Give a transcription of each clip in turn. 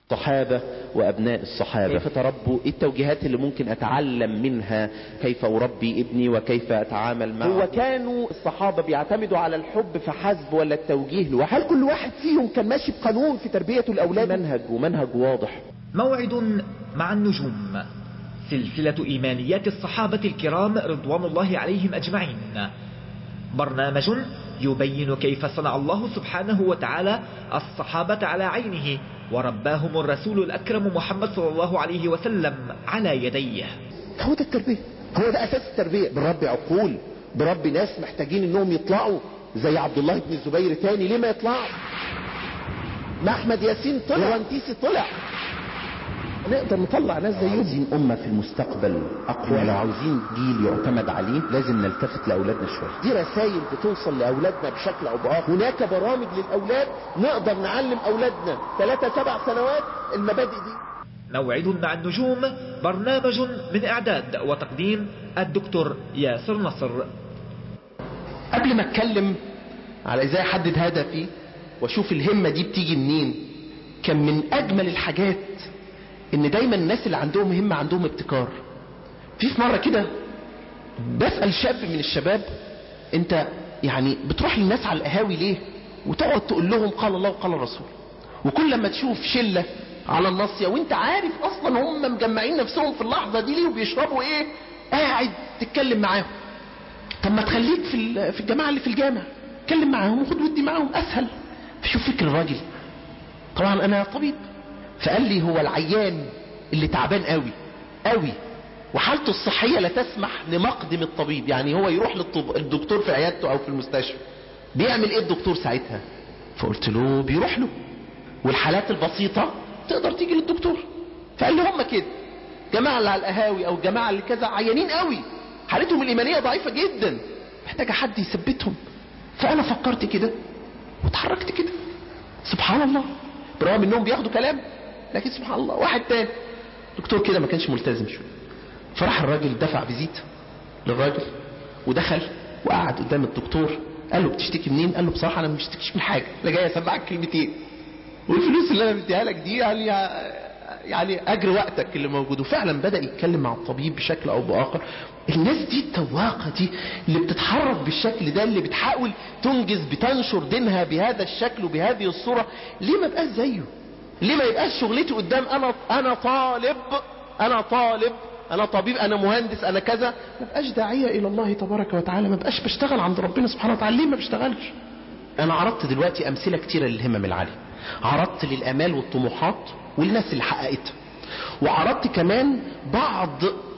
صحابة وأبناء الصحابة كيف تربوا إيه التوجيهات اللي ممكن أتعلم منها كيف أربي ابني وكيف أتعامل معه هو كانوا الصحابة بيعتمدوا على الحب فحسب ولا التوجيه لوحده هل كل واحد فيهم كان ماشي بقانون في تربية الأولاد منهج ومنهج واضح موعد مع النجوم سلسلة إيمانيات الصحابة الكرام رضوان الله عليهم أجمعين برنامج يبين كيف صنع الله سبحانه وتعالى الصحابة على عينه ورباهم الرسول الأكرم محمد صلى الله عليه وسلم على يديه هو ده التربية هو ده أساس التربية بربي عقول بربي ناس محتاجين انهم يطلعوا زي عبد الله بن الزبير تاني ليه ما يطلعوا ما احمد ياسين طلع وانتيسي طلع نقدر نطلع ناس زيهم عاوزين أمة في المستقبل أقوى لو عاوزين جيل يعتمد عليه لازم نلتفت لأولادنا شوية دي رسائل بتوصل لأولادنا بشكل أو بآخر هناك برامج للأولاد نقدر نعلم أولادنا ثلاثة سبع سنوات المبادئ دي موعد مع النجوم برنامج من إعداد وتقديم الدكتور ياسر نصر قبل ما اتكلم على ازاي احدد هدفي واشوف الهمة دي بتيجي منين كان من اجمل الحاجات ان دايما الناس اللي عندهم همة عندهم ابتكار في في مرة كده بسأل شاب من الشباب انت يعني بتروح للناس على القهاوي ليه وتقعد تقول لهم قال الله وقال الرسول وكل لما تشوف شلة على الناصية وانت عارف اصلا هم مجمعين نفسهم في اللحظة دي ليه وبيشربوا ايه قاعد تتكلم معاهم طب ما تخليك في ال- في الجماعة اللي في الجامع اتكلم معاهم وخد ودي معاهم اسهل فشوف فكر الراجل طبعا انا طبيب فقال لي هو العيان اللي تعبان قوي قوي وحالته الصحية لا تسمح لمقدم الطبيب يعني هو يروح للطب... الدكتور في عيادته او في المستشفى بيعمل ايه الدكتور ساعتها فقلت له بيروح له والحالات البسيطة تقدر تيجي للدكتور فقال لي هم كده جماعة اللي على القهاوي او جماعة اللي كذا عيانين قوي حالتهم الايمانية ضعيفة جدا محتاجة حد يثبتهم فانا فكرت كده وتحركت كده سبحان الله برغم انهم بياخدوا كلام لكن سبحان الله واحد تاني دكتور كده ما كانش ملتزم شويه فراح الراجل دفع فيزيت للراجل ودخل وقعد قدام الدكتور قال له بتشتكي منين قال له بصراحه انا ما بشتكيش من حاجه انا جاي اسمعك كلمتين والفلوس اللي انا مديها لك دي يعني يعني اجر وقتك اللي موجود وفعلا بدا يتكلم مع الطبيب بشكل او باخر الناس دي التواقه دي اللي بتتحرك بالشكل ده اللي بتحاول تنجز بتنشر دينها بهذا الشكل وبهذه الصوره ليه ما بقاش زيه ليه ما يبقاش شغلتي قدام انا انا طالب انا طالب انا طبيب انا مهندس انا كذا ما بقاش داعيه الى الله تبارك وتعالى ما بقاش بشتغل عند ربنا سبحانه وتعالى ليه ما بشتغلش انا عرضت دلوقتي امثله كتيره للهمم العاليه عرضت للامال والطموحات والناس اللي حققتها وعرضت كمان بعض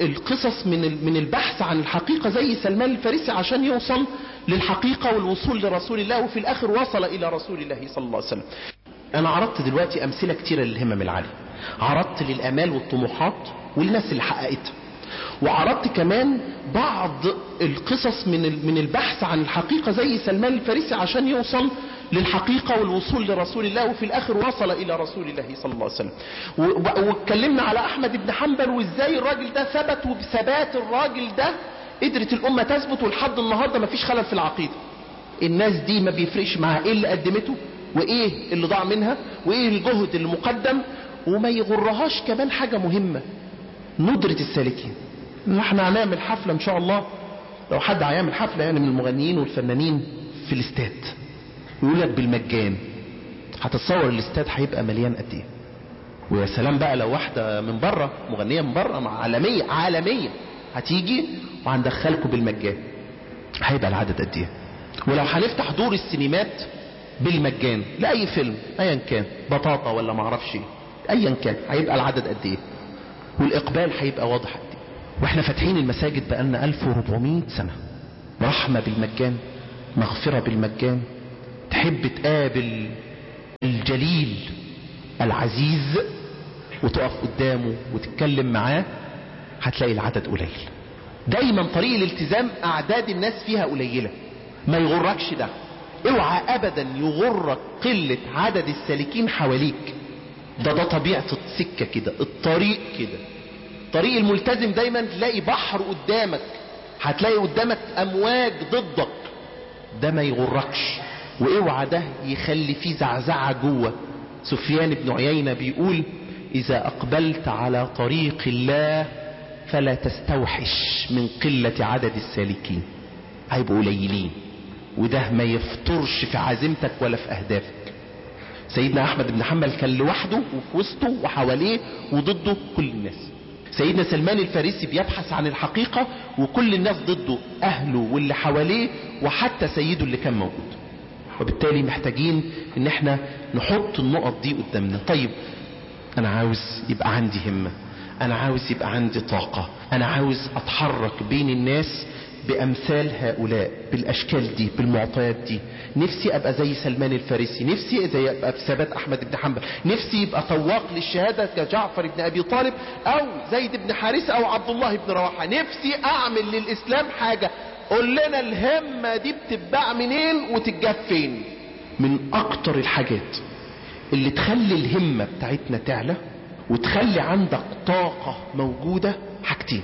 القصص من ال- من البحث عن الحقيقه زي سلمان الفارسي عشان يوصل للحقيقه والوصول لرسول الله وفي الاخر وصل الى رسول الله صلى الله عليه وسلم انا عرضت دلوقتي امثله كتيره للهمم العاليه عرضت للامال والطموحات والناس اللي حققتها وعرضت كمان بعض القصص من ال- من البحث عن الحقيقه زي سلمان الفارسي عشان يوصل للحقيقه والوصول لرسول الله وفي الاخر وصل الى رسول الله صلى الله عليه وسلم و- و- واتكلمنا على احمد بن حنبل وازاي الراجل ده ثبت وبثبات الراجل ده قدرت الامه تثبت ولحد النهارده مفيش خلل في العقيده الناس دي ما بيفرقش معاها ايه اللي قدمته وايه اللي ضاع منها وايه الجهد اللي مقدم وما يغرهاش كمان حاجة مهمة ندرة السالكين إن احنا هنعمل حفلة ان شاء الله لو حد هيعمل حفلة يعني من المغنيين والفنانين في الاستاد يقول لك بالمجان هتتصور الاستاد هيبقى مليان قد ايه ويا سلام بقى لو واحدة من بره مغنية من بره مع عالمية عالمية هتيجي وهندخلكم بالمجان هيبقى العدد قد ايه ولو هنفتح دور السينمات بالمجان لاي فيلم ايا كان بطاطا ولا معرفش ايه ايا كان هيبقى العدد قد ايه والاقبال هيبقى واضح قد ايه واحنا فاتحين المساجد بقالنا 1400 سنه رحمه بالمجان مغفره بالمجان تحب تقابل الجليل العزيز وتقف قدامه وتتكلم معاه هتلاقي العدد قليل دايما طريق الالتزام اعداد الناس فيها قليله ما يغركش ده اوعى ابدا يغرك قله عدد السالكين حواليك ده ده طبيعه السكه كده الطريق كده طريق الملتزم دايما تلاقي بحر قدامك هتلاقي قدامك امواج ضدك ده ما يغركش واوعى ده يخلي فيه زعزعه جوه سفيان بن عيينة بيقول إذا أقبلت على طريق الله فلا تستوحش من قلة عدد السالكين هيبقوا قليلين وده ما يفطرش في عزيمتك ولا في أهدافك سيدنا أحمد بن حنبل كان لوحده وفي وسطه وحواليه وضده كل الناس سيدنا سلمان الفارسي بيبحث عن الحقيقة وكل الناس ضده أهله واللي حواليه وحتى سيده اللي كان موجود وبالتالي محتاجين ان احنا نحط النقط دي قدامنا طيب انا عاوز يبقى عندي همة انا عاوز يبقى عندي طاقة انا عاوز اتحرك بين الناس بامثال هؤلاء بالاشكال دي بالمعطيات دي نفسي ابقى زي سلمان الفارسي نفسي زي ابقى في ثبات احمد بن حنبل نفسي يبقى طواق للشهادة كجعفر بن ابي طالب او زيد بن حارثة او عبد الله بن رواحة نفسي اعمل للاسلام حاجة قول لنا الهمة دي بتتباع منين وتتجاب فين من اكتر الحاجات اللي تخلي الهمة بتاعتنا تعلى وتخلي عندك طاقة موجودة حاجتين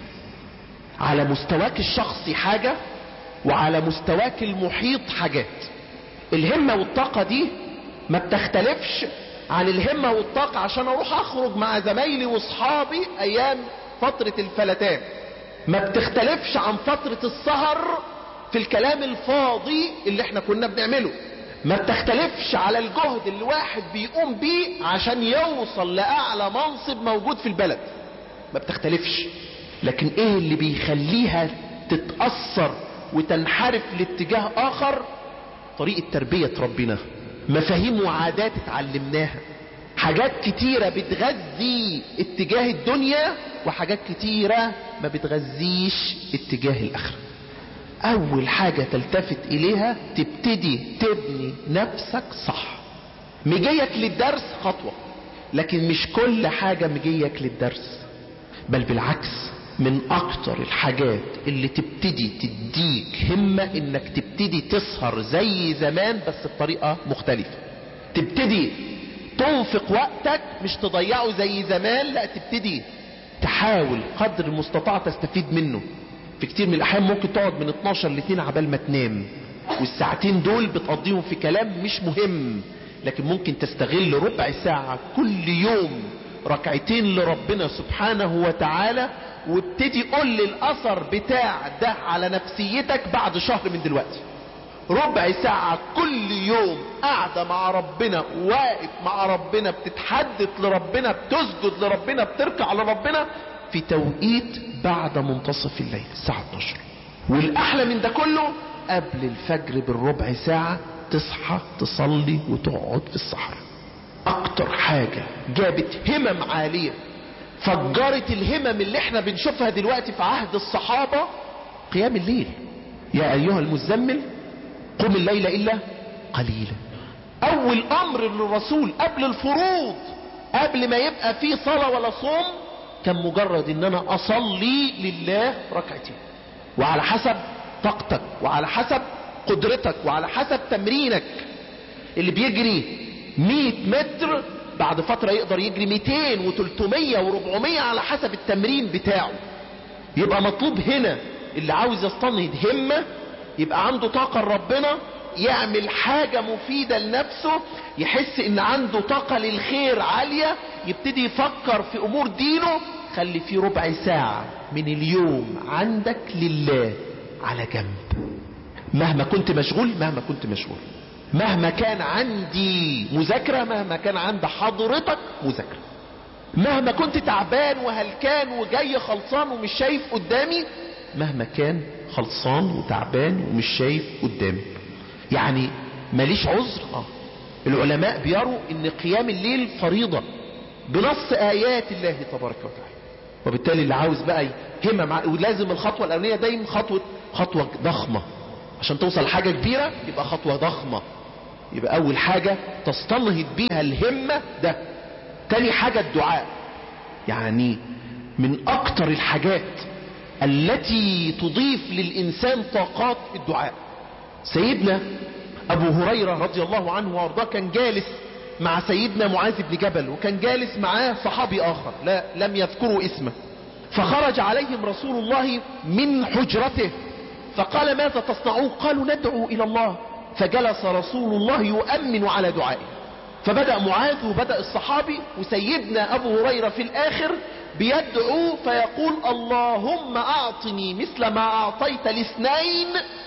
على مستواك الشخصي حاجة وعلى مستواك المحيط حاجات الهمة والطاقة دي ما بتختلفش عن الهمة والطاقة عشان اروح اخرج مع زمايلي واصحابي ايام فترة الفلتان ما بتختلفش عن فترة السهر في الكلام الفاضي اللي احنا كنا بنعمله ما بتختلفش على الجهد اللي واحد بيقوم بيه عشان يوصل لأعلى منصب موجود في البلد ما بتختلفش لكن ايه اللي بيخليها تتأثر وتنحرف لاتجاه اخر طريقة تربية ربنا مفاهيم وعادات اتعلمناها حاجات كتيرة بتغذي اتجاه الدنيا وحاجات كتيرة ما بتغذيش اتجاه الاخرة اول حاجة تلتفت اليها تبتدي تبني نفسك صح مجيك للدرس خطوة لكن مش كل حاجة مجيك للدرس بل بالعكس من اكتر الحاجات اللي تبتدي تديك همة انك تبتدي تسهر زي زمان بس بطريقة مختلفة تبتدي تنفق وقتك مش تضيعه زي زمان لا تبتدي تحاول قدر المستطاع تستفيد منه في كتير من الاحيان ممكن تقعد من 12 ل 2 عبال ما تنام والساعتين دول بتقضيهم في كلام مش مهم لكن ممكن تستغل ربع ساعة كل يوم ركعتين لربنا سبحانه وتعالى وابتدي قول لي الاثر بتاع ده على نفسيتك بعد شهر من دلوقتي ربع ساعة كل يوم قاعدة مع ربنا واقف مع ربنا بتتحدث لربنا بتسجد لربنا بتركع لربنا في توقيت بعد منتصف الليل الساعة 12 والأحلى من ده كله قبل الفجر بالربع ساعة تصحى تصلي وتقعد في الصحراء أكتر حاجة جابت همم عالية فجرت الهمم اللي احنا بنشوفها دلوقتي في عهد الصحابة قيام الليل يا أيها المزمل قم الليل إلا قليلا أول أمر للرسول قبل الفروض قبل ما يبقى فيه صلاة ولا صوم كان مجرد ان انا اصلي لله ركعتين وعلى حسب طاقتك وعلى حسب قدرتك وعلى حسب تمرينك اللي بيجري 100 متر بعد فترة يقدر يجري 200 و300 و400 على حسب التمرين بتاعه يبقى مطلوب هنا اللي عاوز يستنهض همة يبقى عنده طاقة لربنا يعمل حاجة مفيدة لنفسه يحس ان عنده طاقة للخير عالية يبتدي يفكر في امور دينه خلي في ربع ساعة من اليوم عندك لله على جنب مهما كنت مشغول مهما كنت مشغول مهما كان عندي مذاكرة مهما كان عند حضرتك مذاكرة مهما كنت تعبان وهلكان وجاي خلصان ومش شايف قدامي مهما كان خلصان وتعبان ومش شايف قدامي يعني ماليش عذر اه العلماء بيروا ان قيام الليل فريضة بنص ايات الله تبارك وتعالى وبالتالي اللي عاوز بقى همة مع ولازم الخطوة الاولانية دايما خطوة خطوة ضخمة عشان توصل حاجة كبيرة يبقى خطوة ضخمة يبقى اول حاجة تستنهض بيها الهمة ده تاني حاجة الدعاء يعني من اكتر الحاجات التي تضيف للانسان طاقات الدعاء سيدنا ابو هريرة رضي الله عنه وارضاه كان جالس مع سيدنا معاذ بن جبل وكان جالس معاه صحابي اخر لا لم يذكروا اسمه فخرج عليهم رسول الله من حجرته فقال ماذا تصنعون قالوا ندعو الى الله فجلس رسول الله يؤمن على دعائه فبدأ معاذ وبدأ الصحابي وسيدنا أبو هريرة في الآخر بيدعو فيقول اللهم أعطني مثل ما أعطيت الاثنين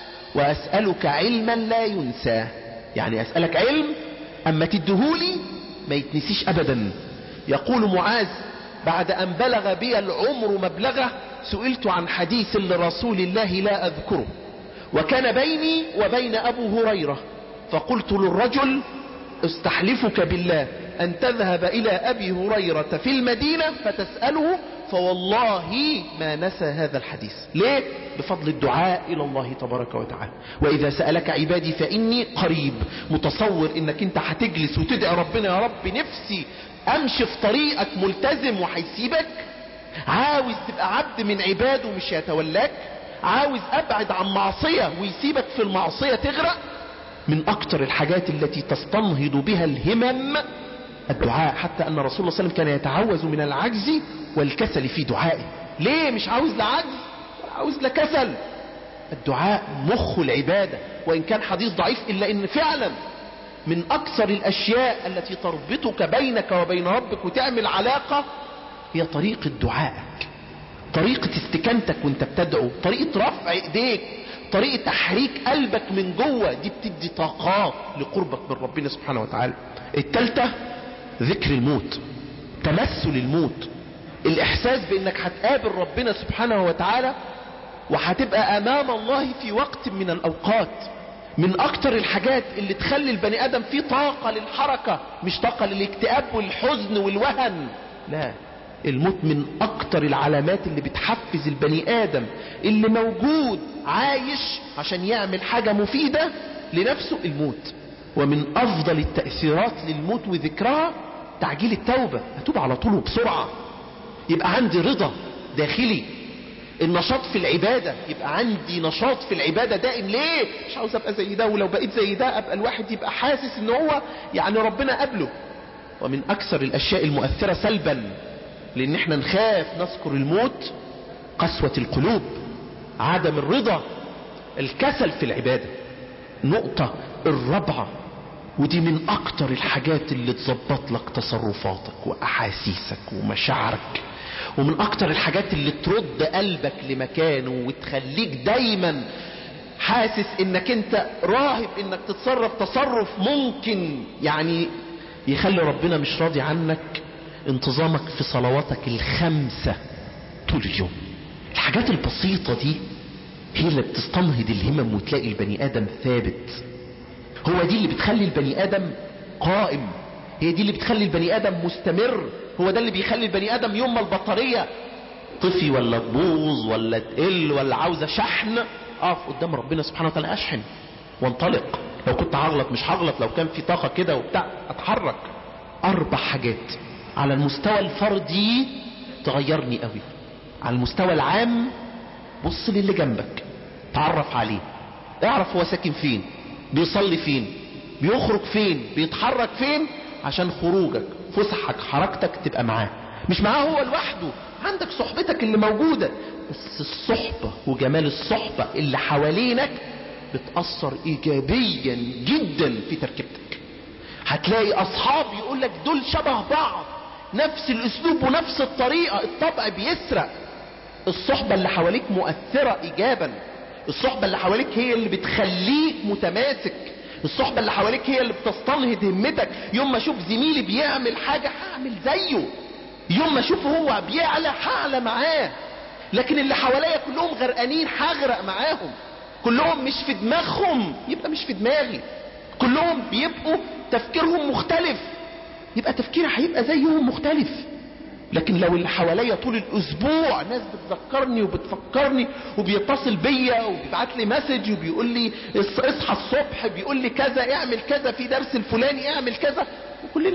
وأسألك علما لا ينسى يعني أسألك علم أما تدهولي ما يتنسيش أبدا يقول معاذ بعد أن بلغ بي العمر مبلغه سئلت عن حديث لرسول الله لا أذكره وكان بيني وبين أبو هريرة فقلت للرجل استحلفك بالله أن تذهب إلى أبي هريرة في المدينة فتسأله فوالله ما نسى هذا الحديث ليه؟ بفضل الدعاء إلى الله تبارك وتعالى وإذا سألك عبادي فإني قريب متصور إنك أنت هتجلس وتدعي ربنا يا رب نفسي أمشي في طريقك ملتزم وهيسيبك عاوز تبقى عبد من عباده مش يتولاك عاوز أبعد عن معصية ويسيبك في المعصية تغرق من أكتر الحاجات التي تستنهض بها الهمم الدعاء حتى أن رسول الله صلى الله عليه وسلم كان يتعوذ من العجز والكسل في دعائه ليه مش عاوز لا عجز ولا عاوز لا كسل الدعاء مخ العبادة وإن كان حديث ضعيف إلا إن فعلا من أكثر الأشياء التي تربطك بينك وبين ربك وتعمل علاقة هي طريقة دعائك طريقة استكانتك وانت بتدعو طريقة رفع ايديك طريقة تحريك قلبك من جوه دي بتدي طاقات لقربك من ربنا سبحانه وتعالى التالتة ذكر الموت تمثل الموت الاحساس بانك هتقابل ربنا سبحانه وتعالى وهتبقى امام الله في وقت من الاوقات من اكتر الحاجات اللي تخلي البني ادم فيه طاقة للحركة مش طاقة للاكتئاب والحزن والوهن لا الموت من اكتر العلامات اللي بتحفز البني ادم اللي موجود عايش عشان يعمل حاجة مفيدة لنفسه الموت ومن افضل التأثيرات للموت وذكرها تعجيل التوبة اتوب على طول وبسرعة يبقى عندي رضا داخلي النشاط في العبادة يبقى عندي نشاط في العبادة دائم ليه مش عاوز ابقى زي ده ولو بقيت زي ده ابقى الواحد يبقى حاسس ان هو يعني ربنا قبله ومن اكثر الاشياء المؤثرة سلبا لان احنا نخاف نذكر الموت قسوة القلوب عدم الرضا الكسل في العبادة نقطة الرابعة ودي من اكتر الحاجات اللي تظبط لك تصرفاتك واحاسيسك ومشاعرك ومن اكتر الحاجات اللي ترد قلبك لمكانه وتخليك دايما حاسس انك انت راهب انك تتصرف تصرف ممكن يعني يخلي ربنا مش راضي عنك انتظامك في صلواتك الخمسة طول اليوم الحاجات البسيطة دي هي اللي بتستنهض الهمم وتلاقي البني ادم ثابت هو دي اللي بتخلي البني ادم قائم هي دي اللي بتخلي البني ادم مستمر هو ده اللي بيخلي البني ادم يوم ما البطارية طفي ولا تبوظ ولا تقل ولا عاوزة شحن اقف قدام ربنا سبحانه وتعالى اشحن وانطلق لو كنت هغلط مش هغلط لو كان في طاقة كده وبتاع اتحرك اربع حاجات على المستوى الفردي تغيرني قوي على المستوى العام بص للي جنبك تعرف عليه اعرف هو ساكن فين بيصلي فين بيخرج فين بيتحرك فين عشان خروجك فسحك حركتك تبقى معاه مش معاه هو لوحده عندك صحبتك اللي موجودة بس الصحبة وجمال الصحبة اللي حوالينك بتأثر ايجابيا جدا في تركيبتك هتلاقي اصحاب يقولك دول شبه بعض نفس الاسلوب ونفس الطريقة الطبع بيسرق الصحبة اللي حواليك مؤثرة ايجابا الصحبة اللي حواليك هي اللي بتخليك متماسك الصحبة اللي حواليك هي اللي بتستنهض همتك يوم ما اشوف زميلي بيعمل حاجة هعمل زيه يوم ما اشوف هو بيعلى هعلى معاه لكن اللي حواليا كلهم غرقانين هغرق معاهم كلهم مش في دماغهم يبقى مش في دماغي كلهم بيبقوا تفكيرهم مختلف يبقى تفكيري هيبقى زيهم مختلف لكن لو اللي حواليا طول الاسبوع ناس بتذكرني وبتفكرني وبيتصل بيا وبيبعت لي مسج وبيقول لي اصحى الصبح بيقول لي كذا اعمل كذا في درس الفلاني اعمل كذا وكلنا